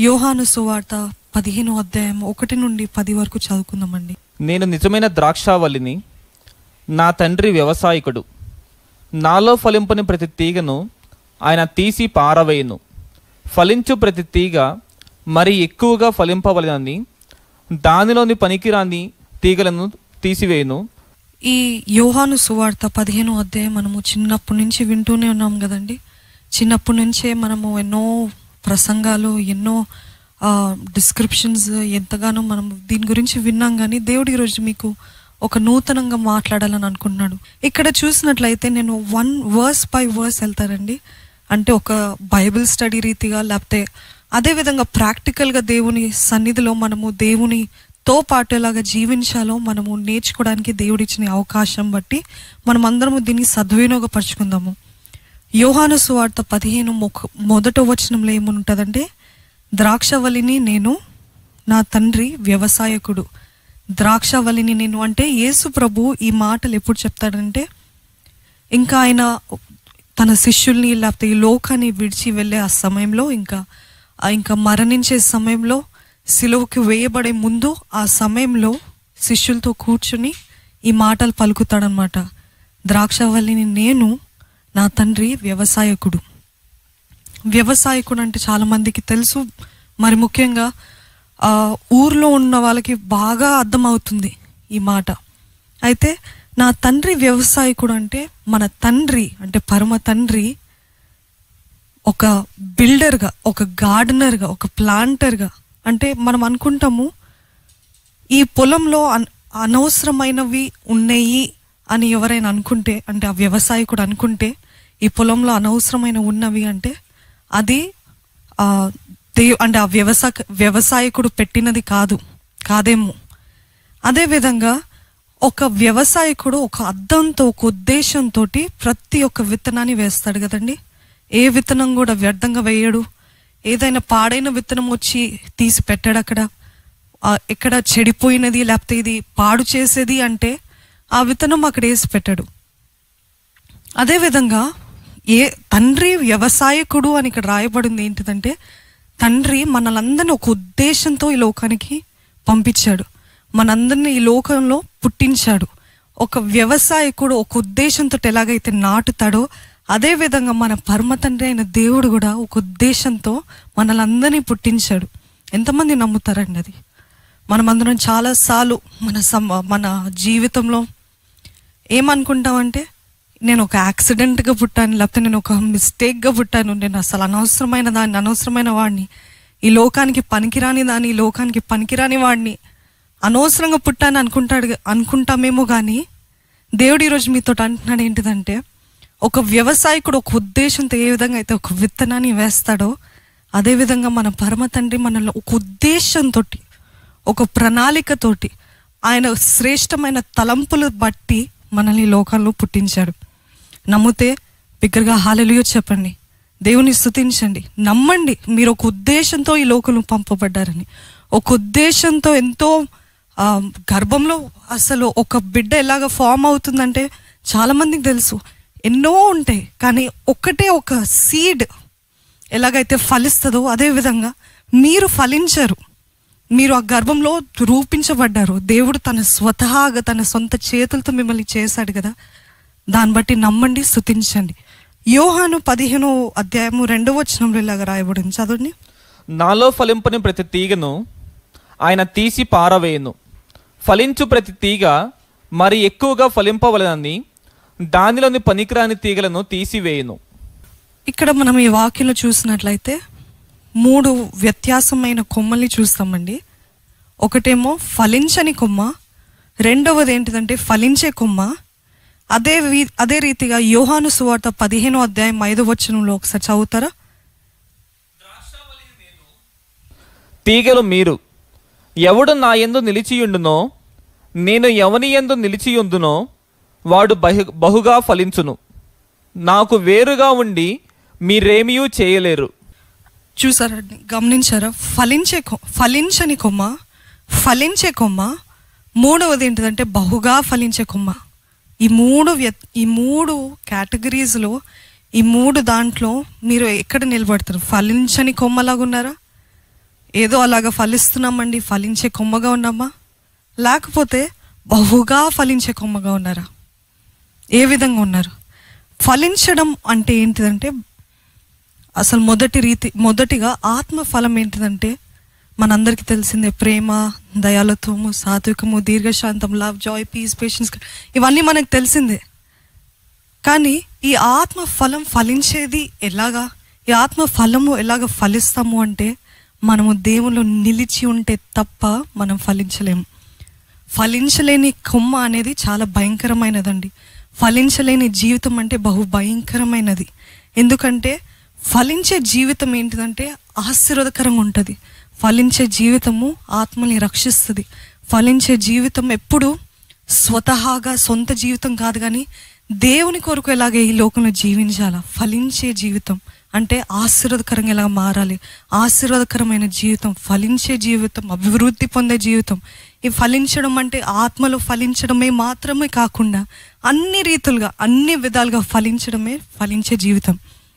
యోహాను సువార్త పదిహేను అధ్యాయం ఒకటి నుండి పది వరకు చదువుకుందామండి నేను నిజమైన ద్రాక్షావల్లిని నా తండ్రి వ్యవసాయకుడు నాలో ఫలింపని ప్రతి తీగను ఆయన తీసి పారవేయును ఫలించు ప్రతి తీగ మరి ఎక్కువగా ఫలింపవలనని దానిలోని పనికిరాని తీగలను తీసివేయును ఈ యోహాను సువార్త పదిహేను అధ్యాయం మనము చిన్నప్పటి నుంచి వింటూనే ఉన్నాం కదండి చిన్నప్పటి నుంచే మనము ఎన్నో ప్రసంగాలు ఎన్నో డిస్క్రిప్షన్స్ ఎంతగానో మనం దీని గురించి విన్నాం కానీ దేవుడు ఈరోజు మీకు ఒక నూతనంగా మాట్లాడాలని అనుకుంటున్నాడు ఇక్కడ చూసినట్లయితే నేను వన్ వర్స్ బై వర్స్ వెళ్తానండి అంటే ఒక బైబిల్ స్టడీ రీతిగా లేకపోతే అదే విధంగా ప్రాక్టికల్గా దేవుని సన్నిధిలో మనము దేవుని తో పాటు ఎలాగా జీవించాలో మనము నేర్చుకోవడానికి దేవుడిచ్చిన అవకాశం బట్టి మనం అందరము దీన్ని సద్వినియోగపరుచుకుందాము యోహాను సువార్త పదిహేను మొక మొదట వచనంలో ఏముంటుందంటే ద్రాక్షవల్లిని నేను నా తండ్రి వ్యవసాయకుడు ద్రాక్షవల్లిని నేను అంటే యేసు ప్రభు ఈ మాటలు ఎప్పుడు చెప్తాడంటే ఇంకా ఆయన తన శిష్యుల్ని లేకపోతే ఈ లోకాన్ని విడిచి వెళ్ళే ఆ సమయంలో ఇంకా ఆ ఇంకా మరణించే సమయంలో సిలువకి వేయబడే ముందు ఆ సమయంలో శిష్యులతో కూర్చుని ఈ మాటలు పలుకుతాడనమాట ద్రాక్షవల్లిని నేను నా తండ్రి వ్యవసాయకుడు వ్యవసాయకుడు అంటే చాలా మందికి తెలుసు మరి ముఖ్యంగా ఆ ఊర్లో ఉన్న వాళ్ళకి బాగా అర్థమవుతుంది ఈ మాట అయితే నా తండ్రి వ్యవసాయకుడు అంటే మన తండ్రి అంటే పరమ తండ్రి ఒక బిల్డర్గా ఒక గార్డెనర్గా ఒక ప్లాంటర్గా అంటే మనం అనుకుంటాము ఈ పొలంలో అన్ అనవసరమైనవి ఉన్నాయి అని ఎవరైనా అనుకుంటే అంటే ఆ వ్యవసాయకుడు అనుకుంటే ఈ పొలంలో అనవసరమైన ఉన్నవి అంటే అది ఆ దే అంటే ఆ వ్యవసాయ వ్యవసాయకుడు పెట్టినది కాదు కాదేమో అదేవిధంగా ఒక వ్యవసాయకుడు ఒక అర్థంతో ఒక ఉద్దేశంతో ప్రతి ఒక్క విత్తనాన్ని వేస్తాడు కదండి ఏ విత్తనం కూడా వ్యర్థంగా వేయడు ఏదైనా పాడైన విత్తనం వచ్చి తీసి పెట్టాడు అక్కడ ఆ, ఎక్కడ చెడిపోయినది లేకపోతే ఇది పాడు చేసేది అంటే ఆ విత్తనం అక్కడ వేసి పెట్టాడు అదేవిధంగా ఏ తండ్రి వ్యవసాయకుడు అని ఇక్కడ రాయబడింది ఏంటిదంటే తండ్రి మనలందరినీ ఒక ఉద్దేశంతో ఈ లోకానికి పంపించాడు మనందరినీ ఈ లోకంలో పుట్టించాడు ఒక వ్యవసాయకుడు ఒక ఉద్దేశంతో ఎలాగైతే నాటుతాడో అదే విధంగా మన పరమ తండ్రి అయిన దేవుడు కూడా ఒక ఉద్దేశంతో మనలందరినీ పుట్టించాడు ఎంతమంది నమ్ముతారండి అది మనమందరం చాలాసార్లు మన సమ మన జీవితంలో ఏమనుకుంటామంటే నేను ఒక యాక్సిడెంట్గా పుట్టాను లేకపోతే నేను ఒక మిస్టేక్గా పుట్టాను నేను అసలు అనవసరమైన దాన్ని అనవసరమైన వాడిని ఈ లోకానికి పనికిరాని దాన్ని ఈ లోకానికి పనికిరాని వాడిని అనవసరంగా పుట్టాను అనుకుంటాడు అనుకుంటామేమో కానీ దేవుడు ఈరోజు మీతో అంటున్నాడు ఏంటిదంటే ఒక వ్యవసాయకుడు ఒక ఉద్దేశంతో ఏ విధంగా అయితే ఒక విత్తనాన్ని వేస్తాడో అదే విధంగా మన పరమ తండ్రి మనల్ని ఒక ఉద్దేశంతో ఒక ప్రణాళికతోటి ఆయన శ్రేష్టమైన తలంపులు బట్టి మనల్ని ఈ లోకంలో పుట్టించాడు నమ్మితే బిగ్గరగా హాలెలుయో చెప్పండి దేవుని స్తుతించండి నమ్మండి మీరు ఒక ఉద్దేశంతో ఈ లోకంలో పంపబడ్డారని ఒక ఉద్దేశంతో ఎంతో ఆ, గర్భంలో అసలు ఒక బిడ్డ ఎలాగ ఫామ్ అవుతుందంటే చాలా మందికి తెలుసు ఎన్నో ఉంటాయి కానీ ఒక్కటే ఒక సీడ్ ఎలాగైతే ఫలిస్తుందో అదే విధంగా మీరు ఫలించరు మీరు ఆ గర్భంలో రూపించబడ్డారు దేవుడు తన స్వతహాగా తన సొంత చేతులతో మిమ్మల్ని చేశాడు కదా దాన్ని బట్టి నమ్మండి స్తుతించండి యోహాను పదిహేను అధ్యాయము రెండవ వచనంలో ఇలాగా రాయబడింది చదవండి నాలో ఫలింపని ప్రతి తీగను ఆయన తీసి పారవేయును ఫలించు ప్రతి తీగ మరి ఎక్కువగా ఫలింపవలనని దానిలోని పనికిరాని తీగలను తీసివేయును ఇక్కడ మనం ఈ వాక్యంలో చూసినట్లయితే మూడు వ్యత్యాసమైన కొమ్మల్ని చూస్తామండి ఒకటేమో ఫలించని కొమ్మ రెండవది ఏంటిదంటే ఫలించే కొమ్మ అదే వీ- అదే రీతిగా యోహాను సువార్త పదిహేనో అధ్యాయం ఐదో వచనంలో ఒకసారి చదువుతారా తీగలు మీరు ఎవడు నా యందు నిలిచియుండునో నేను ఎవని యందు నిలిచియుందునో వాడు బహు బహుగా ఫలించును నాకు వేరుగా ఉండి మీరేమీ చేయలేరు చూసారండి గమనించారా ఫలించే కొ- ఫలించని కొమ్మ ఫలించే కొమ్మ మూడవది ఏంటిదంటే బహుగా ఫలించే కొమ్మ ఈ మూడు వ్య- ఈ మూడు కేటగిరీస్లో ఈ మూడు దాంట్లో మీరు ఎక్కడ నిలబడతారు ఫలించని కొమ్మలాగా ఉన్నారా ఏదో అలాగా ఫలిస్తున్నామండి ఫలించే కొమ్మగా ఉన్నామా లేకపోతే బహుగా ఫలించే కొమ్మగా ఉన్నారా ఏ విధంగా ఉన్నారు ఫలించడం అంటే ఏంటిదంటే అసలు మొదటి రీతి మొదటిగా ఆత్మ ఫలం ఏంటిదంటే మనందరికీ తెలిసిందే ప్రేమ దయాలత్వము సాత్వికము దీర్ఘశాంతం లవ్ జాయ్ పీస్ పేషెన్స్ ఇవన్నీ మనకు తెలిసిందే కానీ ఈ ఆత్మ ఫలం ఫలించేది ఎలాగా ఈ ఆత్మ ఫలము ఎలాగ ఫలిస్తాము అంటే మనము దేవుళ్ళు నిలిచి ఉంటే తప్ప మనం ఫలించలేము ఫలించలేని కొమ్మ అనేది చాలా భయంకరమైనదండి ఫలించలేని జీవితం అంటే బహు భయంకరమైనది ఎందుకంటే ఫలించే జీవితం ఏంటిదంటే ఆశీర్వాదకరంగా ఉంటుంది ఫలించే జీవితము ఆత్మని రక్షిస్తుంది ఫలించే జీవితం ఎప్పుడు స్వతహాగా సొంత జీవితం కాదు కానీ దేవుని కొరకు ఎలాగే ఈ లోకంలో జీవించాలా ఫలించే జీవితం అంటే ఆశీర్వాదకరంగా ఎలా మారాలి ఆశీర్వాదకరమైన జీవితం ఫలించే జీవితం అభివృద్ధి పొందే జీవితం ఈ ఫలించడం అంటే ఆత్మలో ఫలించడమే మాత్రమే కాకుండా అన్ని రీతులుగా అన్ని విధాలుగా ఫలించడమే ఫలించే జీవితం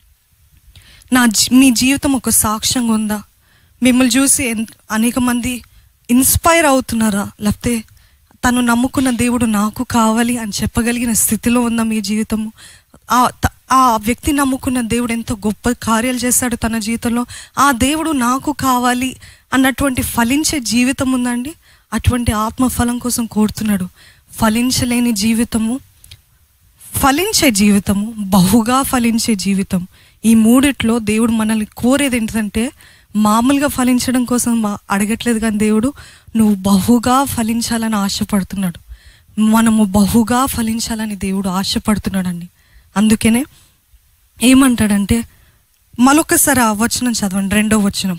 నా జీ- మీ జీవితం ఒక సాక్ష్యంగా ఉందా మిమ్మల్ని చూసి ఎన్- అనేక మంది ఇన్స్పైర్ అవుతున్నారా లేకపోతే తను నమ్ముకున్న దేవుడు నాకు కావాలి అని చెప్పగలిగిన స్థితిలో ఉందా మీ జీవితము ఆ త- ఆ వ్యక్తి నమ్ముకున్న దేవుడు ఎంతో గొప్ప కార్యాలు చేశాడు తన జీవితంలో ఆ దేవుడు నాకు కావాలి అన్నటువంటి ఫలించే జీవితం ఉందండి అటువంటి ఆత్మఫలం కోసం కోరుతున్నాడు ఫలించలేని జీవితము ఫలించే జీవితము బహుగా ఫలించే జీవితం ఈ మూడిట్లో దేవుడు మనల్ని కోరేది ఏంటంటే మామూలుగా ఫలించడం కోసం మా అడగట్లేదు కానీ దేవుడు నువ్వు బహుగా ఫలించాలని ఆశపడుతున్నాడు మనము బహుగా ఫలించాలని దేవుడు ఆశపడుతున్నాడండి అందుకనే ఏమంటాడంటే మరొకసారి ఆ వచనం చదవండి రెండో వచనం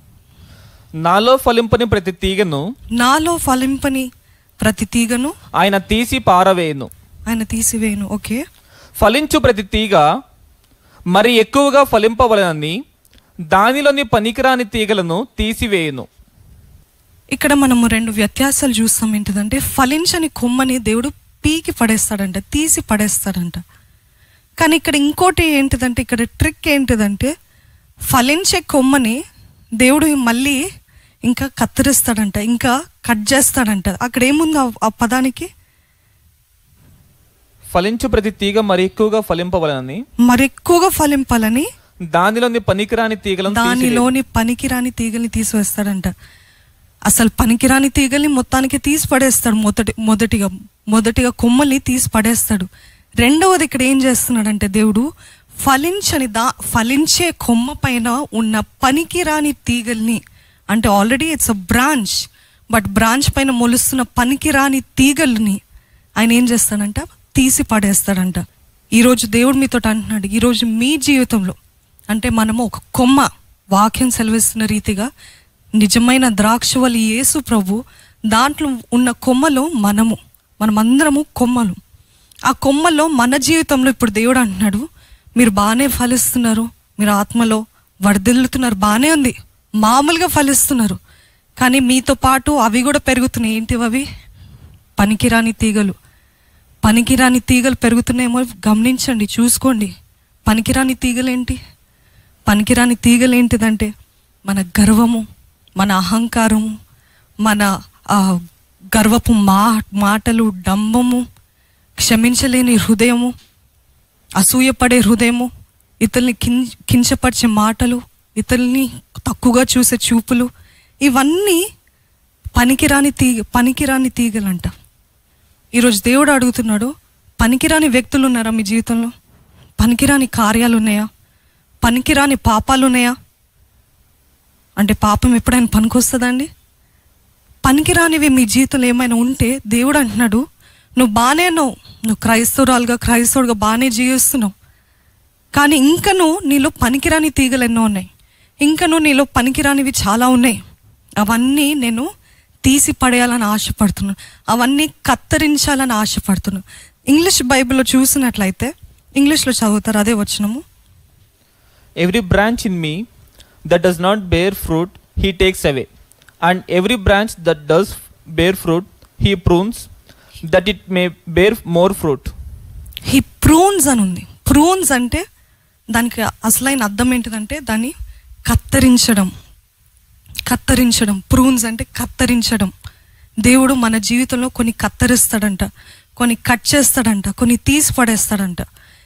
నాలో ఫలింపని ప్రతి తీగను నాలో ఫలింపని ప్రతి తీగను ఆయన తీసి పారవేయును ఆయన తీసివేయను ఓకే ఫలించు ప్రతి తీగ మరి ఎక్కువగా ఫలింపవలనని దానిలోని పనికిరాని తీగలను తీసివేయును ఇక్కడ మనము రెండు వ్యత్యాసాలు చూస్తాం ఏంటిదంటే ఫలించని కొమ్మని దేవుడు పీకి పడేస్తాడంట తీసి పడేస్తాడంట కానీ ఇక్కడ ఇంకోటి ఏంటిదంటే ఇక్కడ ట్రిక్ ఏంటిదంటే ఫలించే కొమ్మని దేవుడు మళ్ళీ ఇంకా కత్తిరిస్తాడంట ఇంకా కట్ చేస్తాడంట అక్కడ ఏముంది ఆ- ఆ పదానికి ఫలించు ప్రతి తీగ మరి ఎక్కువగా ఫలింపవలనని మరెక్కువగా ఫలింపాలని దానిలోని పనికిరాని తీగలను తీసివేయును. దానిలోని పనికిరాని తీగల్ని తీసివేస్తాడంట అసలు పనికిరాని తీగల్ని మొత్తానికి తీసి పడేస్తాడు మొదటి మొదటిగా మొదటిగా కొమ్మల్ని తీసి పడేస్తాడు రెండవది ఇక్కడ ఏం చేస్తున్నాడంటే దేవుడు ఫలించని దా ఫలించే కొమ్మ పైన ఉన్న పనికిరాని తీగల్ని అంటే already it's a branch but branch పైన మొలుస్తున్న పనికిరాని తీగల్ని ఆయన ఏం చేస్తాడంట తీసి పడేస్తాడంట ఈరోజు దేవుడు మీతో అంటున్నాడు ఈరోజు మీ జీవితంలో అంటే మనము ఒక కొమ్మ వాక్యం సెలవిస్తున్న రీతిగా నిజమైన ద్రాక్షవలి యేసు ప్రభు దాంట్లో ఉన్న కొమ్మలో మనము మనమందరము కొమ్మలు ఆ కొమ్మలో మన జీవితంలో ఇప్పుడు దేవుడు అంటున్నాడు మీరు బాగానే ఫలిస్తున్నారు మీరు ఆత్మలో వర్ధిల్లుతున్నారు బాగానే ఉంది మామూలుగా ఫలిస్తున్నారు కానీ మీతో పాటు అవి కూడా పెరుగుతున్నాయి ఏంటివి అవి పనికిరాని తీగలు పనికిరాని తీగలు పెరుగుతున్నాయేమో గమనించండి చూసుకోండి పనికిరాని తీగలేంటి పనికిరాని తీగలు ఏంటిదంటే మన గర్వము మన అహంకారము మన ఆ, గర్వపు మా మాటలు డంబము క్షమించలేని హృదయము అసూయపడే హృదయము ఇతరుల్ని కిం కించపరిచే మాటలు ఇతరుల్ని తక్కువగా చూసే చూపులు ఇవన్నీ పనికిరాని తీగ పనికిరాని తీగలంట ఈరోజు దేవుడు అడుగుతున్నాడు పనికిరాని వ్యక్తులు ఉన్నారా మీ జీవితంలో పనికిరాని కార్యాలు ఉన్నాయా పనికిరాని పాపాలు ఉన్నాయా అంటే పాపం ఎప్పుడైనా పనికొస్తుందా అండి పనికిరానివి మీ జీవితంలో ఏమైనా ఉంటే దేవుడు అంటున్నాడు నువ్వు బాగానే ఉన్నావు నువ్వు క్రైస్తవురాలుగా క్రైస్తవుడుగా బాగానే జీవిస్తున్నావు కానీ ఇంకను నీలో పనికిరాని తీగలు ఎన్నో ఉన్నాయి ఇంకను నీలో పనికిరానివి చాలా ఉన్నాయి అవన్నీ నేను తీసి పడేయాలని ఆశపడుతున్నాను అవన్నీ కత్తిరించాలని ఆశపడుతున్నాను ఇంగ్లీష్ బైబిల్లో చూసినట్లయితే ఇంగ్లీష్లో చదువుతారు అదే వచ్చినము Every branch in me that does not bear fruit, he takes away. And every branch that does bear fruit, he prunes, that it may bear more fruit. He prunes అని ఉంది ప్రూన్స్ అంటే దానికి అసలైన అర్థం ఏంటిదంటే దాన్ని కత్తిరించడం కత్తరించడం ప్రూన్స్ అంటే కత్తరించడం దేవుడు మన జీవితంలో కొన్ని కత్తరిస్తాడంట కొన్ని కట్ చేస్తాడంట కొన్ని తీసి పడేస్తాడంట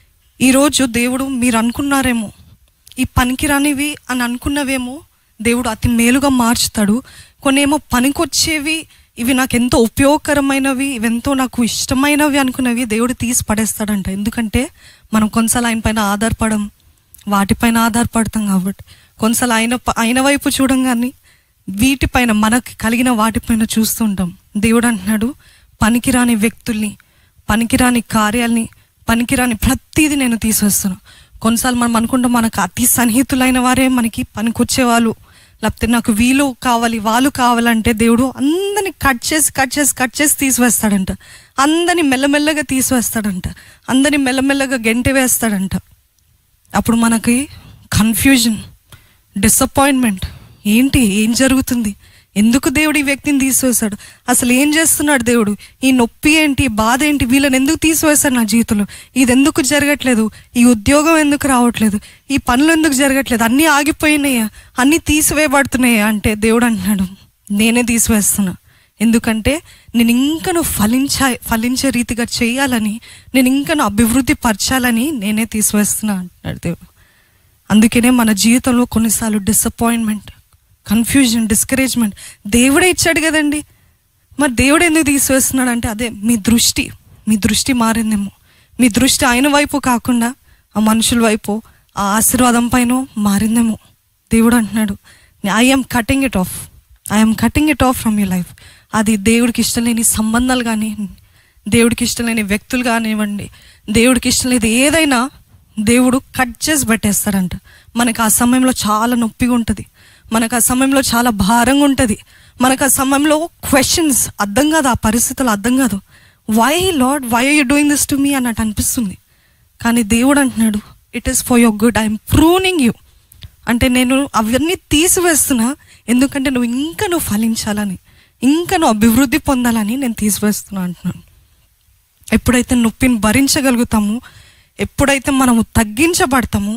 ఈరోజు దేవుడు మీరు అనుకున్నారేమో ఈ పనికిరానివి అని అనుకున్నవేమో దేవుడు అతి మేలుగా మార్చుతాడు కొన్ని ఏమో పనికొచ్చేవి ఇవి నాకు ఎంతో ఉపయోగకరమైనవి ఇవెంతో నాకు ఇష్టమైనవి అనుకున్నవి దేవుడు తీసి పడేస్తాడంట ఎందుకంటే మనం కొన్నిసార్లు ఆయన పైన ఆధారపడం వాటిపైన ఆధారపడతాం కాబట్టి కొన్నిసార్లు ఆయన ప- ఆయన వైపు చూడంగానే వీటిపైన మనకు కలిగిన వాటిపైన చూస్తుంటాం దేవుడు అంటున్నాడు పనికిరాని వ్యక్తుల్ని పనికిరాని కార్యాల్ని పనికిరాని ప్రతిదీ నేను తీసేస్తాను కొన్నిసార్లు మనం అనుకుంటాం మనకు అతి సన్నిహితులైన వారే మనకి పనికొచ్చే వాళ్ళు లేకపోతే నాకు వీలు కావాలి వాళ్ళు కావాలంటే దేవుడు అందరిని కట్ చేసి కట్ చేసి కట్ చేసి తీసివేస్తాడంట అందరిని మెల్లమెల్లగా తీసివేస్తాడంట అందరిని మెల్లమెల్లగా గెంటి వేస్తాడంట అప్పుడు మనకి కన్ఫ్యూజన్ డిసప్పాయింట్మెంట్ ఏంటి ఏం జరుగుతుంది ఎందుకు దేవుడు ఈ వ్యక్తిని తీసివేశాడు అసలు ఏం చేస్తున్నాడు దేవుడు ఈ నొప్పి ఏంటి ఈ బాధ ఏంటి వీళ్ళని ఎందుకు తీసివేశాడు నా జీవితంలో ఇది ఎందుకు జరగట్లేదు ఈ ఉద్యోగం ఎందుకు రావట్లేదు ఈ పనులు ఎందుకు జరగట్లేదు అన్నీ ఆగిపోయినాయా అన్నీ తీసివేయబడుతున్నాయా అంటే దేవుడు అంటున్నాడు నేనే తీసివేస్తున్నా ఎందుకంటే నేను ఇంకను ఫలించ ఫలించే రీతిగా చేయాలని నేను ఇంకను అభివృద్ధి పరచాలని నేనే తీసివేస్తున్నా అంటున్నాడు దేవుడు అందుకనే మన జీవితంలో కొన్నిసార్లు డిసప్పాయింట్మెంట్ కన్ఫ్యూజన్ డిస్కరేజ్మెంట్ దేవుడే ఇచ్చాడు కదండి మరి దేవుడు ఎందుకు తీసివేస్తున్నాడు అంటే అదే మీ దృష్టి మీ దృష్టి మారిందేమో మీ దృష్టి ఆయన వైపు కాకుండా ఆ మనుషుల వైపు ఆ ఆశీర్వాదం పైన మారిందేమో దేవుడు అంటున్నాడు I'm cutting it off I'm cutting it off from you life అది దేవుడికి ఇష్టం లేని సంబంధాలు కానీ దేవుడికి ఇష్టం లేని వ్యక్తులు కానివ్వండి దేవుడికి ఇష్టం లేదు ఏదైనా దేవుడు కట్ చేసి పెట్టేస్తాడంట మనకు ఆ సమయంలో చాలా నొప్పిగా ఉంటుంది మనకు ఆ సమయంలో చాలా భారంగా ఉంటుంది మనకు ఆ సమయంలో క్వశ్చన్స్ అర్థం కాదు ఆ పరిస్థితులు అర్థం కాదు why Lord why are you doing this to me అన్నట్టు అనిపిస్తుంది కానీ దేవుడు అంటున్నాడు it is for your good I'm pruning you అంటే నేను అవన్నీ తీసివేస్తున్నా ఎందుకంటే నువ్వు ఇంకా నువ్వు ఫలించాలని ఇంకా నువ్వు అభివృద్ధి పొందాలని నేను తీసివేస్తున్నా అంటున్నాను ఎప్పుడైతే నొప్పిని భరించగలుగుతామో ఎప్పుడైతే మనము తగ్గించబడతామో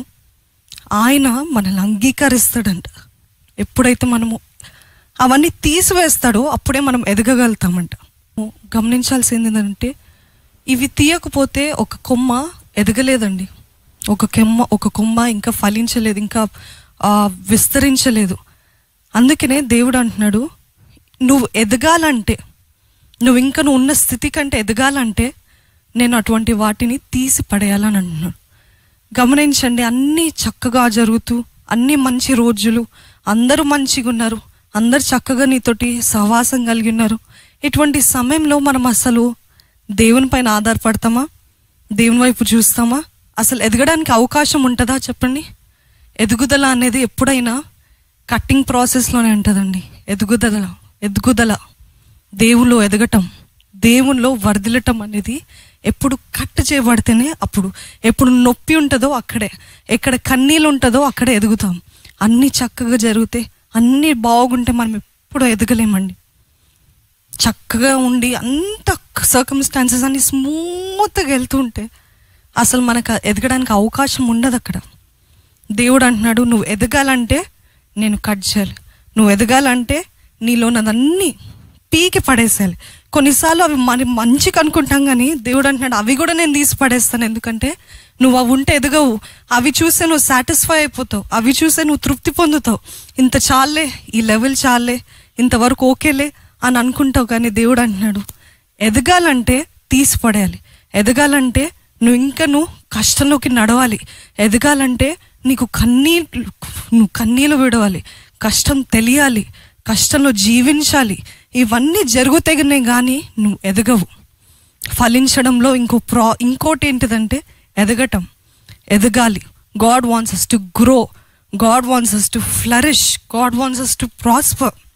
ఆయన మనల్ని అంగీకరిస్తాడంట ఎప్పుడైతే మనము అవన్నీ తీసివేస్తాడో అప్పుడే మనం ఎదగగలుగుతామంట గమనించాల్సింది ఏంటంటే ఇవి తీయకపోతే ఒక కొమ్మ ఎదగలేదండి ఒక కొమ్మ ఒక కొమ్మ ఇంకా ఫలించలేదు ఇంకా ఆ, విస్తరించలేదు అందుకనే దేవుడు అంటున్నాడు నువ్వు ఎదగాలంటే నువ్వు ఇంకా నువ్వు ఉన్న స్థితి కంటే ఎదగాలంటే నేను అటువంటి వాటిని తీసి పడేయాలని అంటున్నాడు గమనించండి అన్నీ చక్కగా జరుగుతూ అన్ని మంచి రోజులు అందరూ మంచిగా ఉన్నారు అందరు చక్కగా నీతోటి సహవాసం కలిగి ఉన్నారు ఇటువంటి సమయంలో మనం అసలు దేవుని పైన ఆధారపడతామా దేవుని వైపు చూస్తామా అసలు ఎదగడానికి అవకాశం ఉంటుందా చెప్పండి ఎదుగుదల అనేది ఎప్పుడైనా కట్టింగ్ ప్రాసెస్లోనే ఉంటుందండి ఎదుగుదల ఎదుగుదల దేవులో ఎదగటం దేవునిలో వర్ధిల్లటం అనేది ఎప్పుడు కట్ చేయబడితేనే అప్పుడు ఎప్పుడు నొప్పి ఉంటుందో అక్కడే ఎక్కడ కన్నీళ్ళు ఉంటుందో అక్కడే ఎదుగుతాం అన్నీ చక్కగా జరిగితే అన్నీ బాగుంటే మనం ఎప్పుడు ఎదగలేమండి చక్కగా ఉండి అంత సర్కమ్స్టాన్సెస్ అన్ని స్మూత్గా వెళ్తూ ఉంటే అసలు మనకు ఎదగడానికి అవకాశం ఉండదు అక్కడ దేవుడు అంటున్నాడు నువ్వు ఎదగాలంటే నేను కట్ చేయాలి నువ్వు ఎదగాలంటే నీలో ఉన్నదన్నీ పీకి పడేసేయాలి కొన్నిసార్లు అవి మరి మంచిగా అనుకుంటాం కానీ దేవుడు అంటున్నాడు అవి కూడా నేను తీసి పడేస్తాను ఎందుకంటే నువ్వు అవి ఉంటే ఎదగవు అవి చూస్తే నువ్వు సాటిస్ఫై అయిపోతావు అవి చూస్తే నువ్వు తృప్తి పొందుతావు ఇంత చాలే ఈ లెవెల్ చాలే ఇంతవరకు ఓకేలే అని అనుకుంటావు కానీ దేవుడు అంటున్నాడు ఎదగాలంటే తీసి పడేయాలి ఎదగాలంటే నువ్వు ఇంకా నువ్వు కష్టంలోకి నడవాలి ఎదగాలంటే నీకు కన్నీళ్ళు నువ్వు కన్నీళ్ళు విడవాలి కష్టం తెలియాలి కష్టంలో జీవించాలి ఇవన్నీ జరుగుతాయి కానీ నువ్వు ఎదగవు ఫలించడంలో ఇంకో ప్రా ఇంకోటి ఏంటిదంటే ఎదగటం ఎదగాలి God wants us to grow God wants us to flourish God wants us to prosper